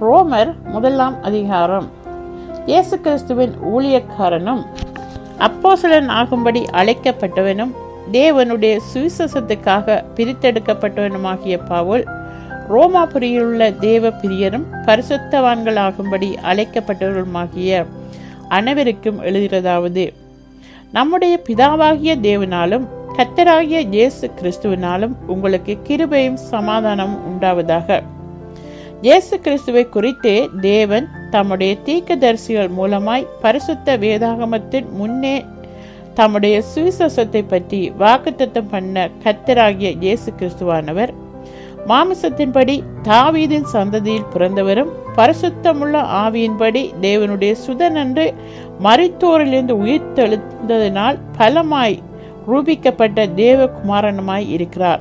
ரோமர் முதலாம் அதிகாரம் இயேசு கிறிஸ்துவின் ஊழியக்காரனும் அப்போஸ்தலன் ஆகும்படி அழைக்கப்பட்டவனும் தேவனுடைய சுவிசேஷத்துக்காக பிரித்தெடுக்கப்பட்டவனுமாகிய பவுல் ரோமாபுரியிலுள்ள தேவ பிரியரும் பரிசுத்தவான்களாகும்படி அழைக்கப்பட்டவர்களுமாகிய அனைவருக்கும் எழுதுகிறதாவது நம்முடைய பிதாவாகிய தேவனாலும் கத்தராகிய இயேசு கிறிஸ்துவினாலும் உங்களுக்கு கிருபையும் சமாதானமும் உண்டாவதாக இயேசு கிறிஸ்துவை குறித்து தேவன் தம்முடைய தீர்க்கதரிசிகள் மூலமாய் பரிசுத்த வேதாகமத்தின் முன்னே தம்முடைய சுவிசேஷத்தை பற்றி வாக்குத்தத்தம் பண்ண கத்தராகிய இயேசு கிறிஸ்துவானவர் மாமிசத்தின்படி தாவீதின் சந்ததியில் பிறந்தவரும் பரிசுத்தமுள்ள ஆவியின்படி தேவனுடைய சுதனன்று மரித்தோரிலிருந்து உயிர்த்தெழுந்ததினால் பலமாய் ரூபிக்கப்பட்ட தேவகுமாரனுமாய் இருக்கிறார்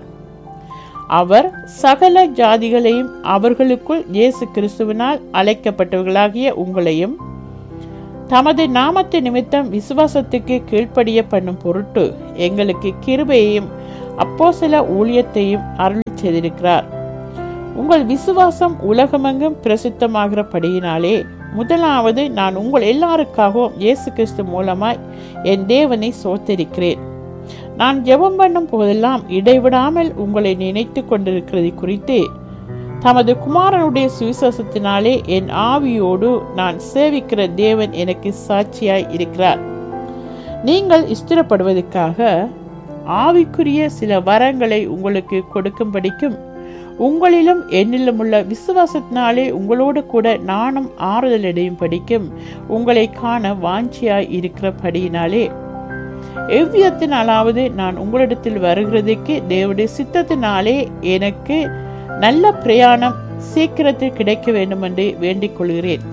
அவர் சகல ஜாதிகளையும் அவர்களுக்குள் இயேசு கிறிஸ்துவினால் அழைக்கப்பட்டவர்களாகிய உங்களையும் தமது நாமத்து நிமித்தம் விசுவாசத்துக்கு கீழ்ப்படிய பண்ணும் பொருட்டு எங்களுக்கு கிருபையையும் அப்போ சில ஊழியத்தையும் அருள் செய்திருக்கிறார் உங்கள் விசுவாசம் உலகமெங்கும் பிரசித்தமாகிறபடியினாலே முதலாவது நான் உங்கள் எல்லாருக்காகவும் இயேசு கிறிஸ்து மூலமாய் என் தேவனை சோத்தரிக்கிறேன் நான் ஜெபம் பண்ணும் போதெல்லாம் இடைவிடாமல் உங்களை நினைத்து கொண்டிருக்கிறது குறித்து தமது குமாரனுடைய சுவிசேஷத்தினாலே என் ஆவியோடு நான் சேவிக்கிற தேவன் எனக்கு சாட்சியாய் இருக்கிறார் நீங்கள் இஷ்டப்படுவதற்காக ஆவிக்குரிய சில வரங்களை உங்களுக்கு கொடுக்கும்படிக்கும் உங்களிலும் என்னிலும் உள்ள விசுவாசத்தினாலே உங்களோடு கூட நானும் ஆறுதல் அடையும் படிக்கும் உங்களை காண வாஞ்சியாய் இருக்கிறபடியினாலே எவ்வியத்தினாலாவது நான் உங்களிடத்தில் வருகிறதுக்கு தேவடைய சித்தத்தினாலே எனக்கு நல்ல பிரயாணம் சீக்கிரத்தில் கிடைக்க வேண்டும் என்று வேண்டிக் கொள்கிறேன்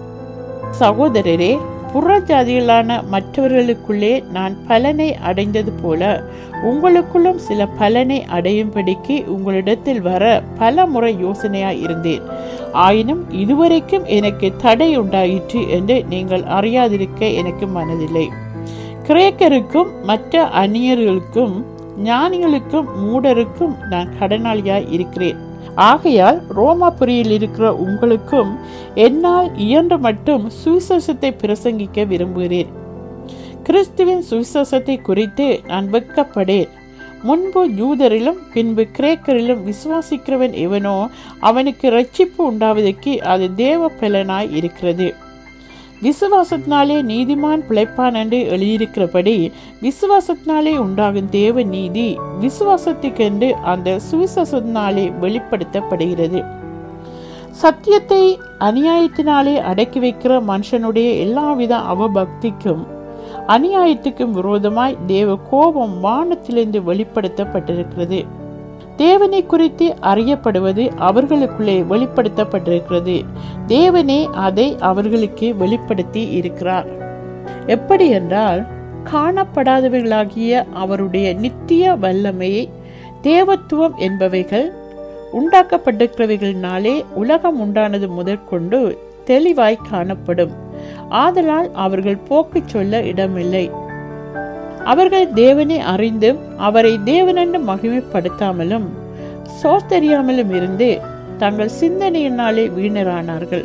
சகோதரரே புற ஜாதிகளான மற்றவர்களுக்குள்ளே நான் பலனை அடைந்தது போல உங்களுக்குள்ளும் சில பலனை அடையும்படிக்கு உங்களிடத்தில் வர பல முறை யோசனையாய் இருந்தேன் ஆயினும் இதுவரைக்கும் எனக்கு தடை உண்டாயிற்று என்று நீங்கள் அறியாதிருக்க எனக்கு மனதில்லை கிரேக்கருக்கும் மற்ற அந்நியர்களுக்கும் ஞானிகளுக்கும் மூடருக்கும் நான் கடனாளியாய் இருக்கிறேன் ஆகையால் ரோமாபுரியில் இருக்கிற உங்களுக்கும் என்னால் இயன்ற மட்டும் சுவிசேஷத்தை பிரசங்கிக்க விரும்புகிறேன் கிறிஸ்துவின் சுவிசேஷத்தை குறித்து நான் வெட்கப்படேன் முன்பு யூதரிலும் பின்பு கிரேக்கரிலும் விசுவாசிக்கிறவன் எவனோ அவனுக்கு ரட்சிப்பு உண்டாவதற்கு அது தேவ பலனாய் இருக்கிறது விசுவாசத்தினாலே நீதிமான் பிழைப்பான் என்று எழுதியிருக்கிறபடி விசுவாசத்தினாலே உண்டாகும் தேவ நீதி விசுவாசத்துக்கென்று அந்த சுவிசேஷத்தினாலே வெளிப்படுத்தப்படுகிறது சத்தியத்தை அநியாயத்தினாலே அடக்கி வைக்கிற மனுஷனுடைய எல்லாவித அவபக்திக்கும் அநியாயத்துக்கும் விரோதமாய் தேவ கோபம் வானத்திலிருந்து வெளிப்படுத்தப்பட்டிருக்கிறது தேவனை குறித்து அறியப்படுவது அவர்களுக்குள்ளே வெளிப்படுத்தப்பட்டிருக்கிறது தேவனே அதை அவர்களுக்கு வெளிப்படுத்தி இருக்கிறார் எப்படி என்றால் காணப்படாதவைகளாகிய அவருடைய நித்திய வல்லமையை தேவத்துவம் என்பவைகள் உண்டாக்கப்பட்டிருக்கிறவைகளினாலே உலகம் உண்டானது முதற்கொண்டு தெளிவாய் காணப்படும் ஆதலால் அவர்கள் போக்கு சொல்ல இடமில்லை அவர்கள் தேவனை அறிந்தும் அவரை தேவனென்று மகிமைப்படுத்தாமலும் சோத்தறியாமலும் இருந்து தங்கள் சிந்தனையினாலே வீணரானார்கள்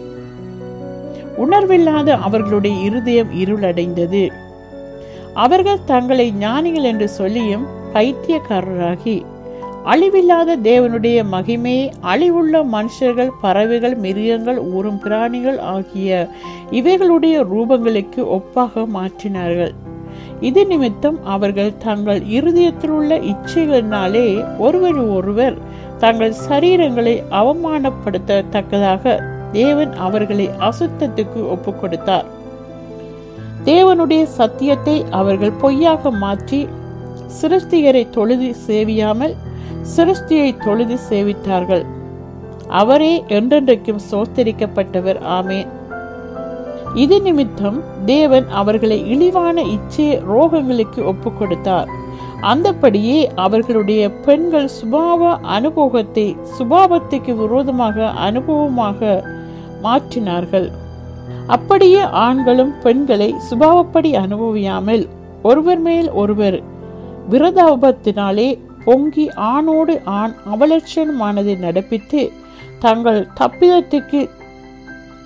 உணர்வில்லாத அவர்களுடைய இருதயம் இருளடைந்தது அவர்கள் தங்களை ஞானிகள் என்று சொல்லியும் பைத்தியக்காரராகி அழிவில்லாத தேவனுடைய மகிமையை அழிவுள்ள மனுஷர்கள் பறவைகள் மிருகங்கள் ஊறும் பிராணிகள் ஆகிய இவைகளுடைய ரூபங்களுக்கு ஒப்பாக மாற்றினார்கள் இது நிமித்தம் அவர்கள் தங்கள் இருதயத்தில் உள்ள இச்சைகளினாலே ஒருவர் ஒருவர் தங்கள் சரீரங்களை அவமானப்படுத்தத்தக்கதாக தேவன் அவர்களை அசுத்தத்துக்கு ஒப்பு கொடுத்தார் தேவனுடைய சத்தியத்தை அவர்கள் பொய்யாக மாற்றி சிருஷ்டிகரை தொழுது சேவியாமல் சிருஷ்டியை தொழுது சேவித்தார்கள் அவரே என்றென்றைக்கும் சோத்தரிக்கப்பட்டவர் ஆமேன் இது நிமித்தம் தேவன் அவர்களை இழிவான இச்சை ரோகங்களுக்கு ஒப்பு கொடுத்தார் அந்தபடியே அவர்களுடைய பெண்கள் சுபாவ அனுபவத்தை சுபாவத்துக்கு விரோதமாக அனுபவமாக மாற்றினார்கள் அப்படியே ஆண்களும் பெண்களை சுபாவப்படி அனுபவியாமல் ஒருவர் மேல் ஒருவர் விரதாபத்தினாலே பொங்கி ஆணோடு ஆண் அவலட்சணமானதை நடப்பித்து தங்கள் தப்பிதத்துக்கு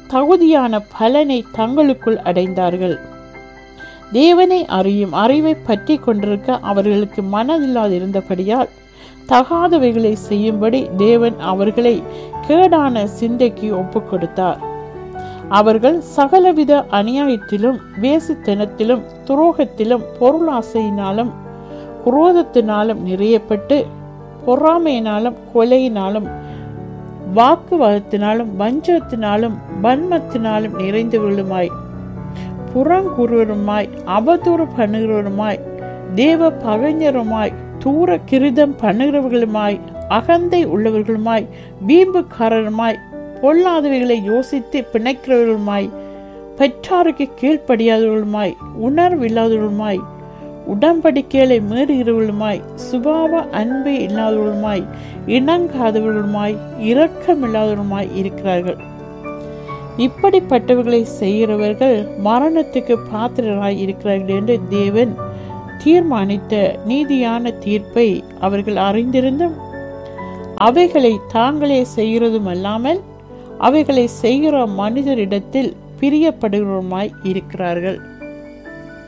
தகுதியான பலனை தங்களுக்குள் அடைந்தார்கள் தேவனை அறியும் அறிவை பற்றி கொண்டிருக்க அவர்களுக்கு மனதில்லாதிருந்தபடியால் தகாதவைகளை செய்யும்படி தேவன் அவர்களை கேடான சிந்தைக்கு ஒப்புக் கொடுத்தார் அவர்கள் சகலவித அநியாயத்திலும் வேசித்தனத்திலும் துரோகத்திலும் பொருளாசையினாலும் குரோதத்தினாலும் நிறையப்பட்டு பொறாமையினாலும் கொலையினாலும் வாக்குவாதத்தினாலும் வஞ்சத்தினாலும் வன்மத்தினாலும் நிறைந்தவர்களுமாய் புறங்குருவருமாய் அவதூறு பண்ணுகிறவருமாய் தேவ பகைஞருமாய் தூர கிருதம் பண்ணுகிறவர்களுமாய் அகந்தை உள்ளவர்களுமாய் வீம்புக்காரருமாய் பொல்லாதவைகளை யோசித்து பிணைக்கிறவர்களுமாய் பெற்றாருக்கு கீழ்ப்படியாதவர்களுமாய் உணர்வில்லாதவர்களுமாய் உடன்படிக்கைகளை மீறுகிறவர்களுமாய் சுபாவ அன்பை இல்லாதவர்களுமாய் இணங்காதவர்களுமாய் இரக்கமில்லாதவர்களுமாய் இருக்கிறார்கள் இப்படிப்பட்டவர்களை செய்கிறவர்கள் மரணத்துக்கு பாத்திரராய் இருக்கிறார்கள் என்று தேவன் தீர்மானித்த நீதியான தீர்ப்பை அவர்கள் அறிந்திருந்தும் அவைகளை தாங்களே செய்கிறதும் அல்லாமல் அவைகளை செய்கிற மனிதரிடத்தில் பிரியப்படுகிறவருமாய் இருக்கிறார்கள்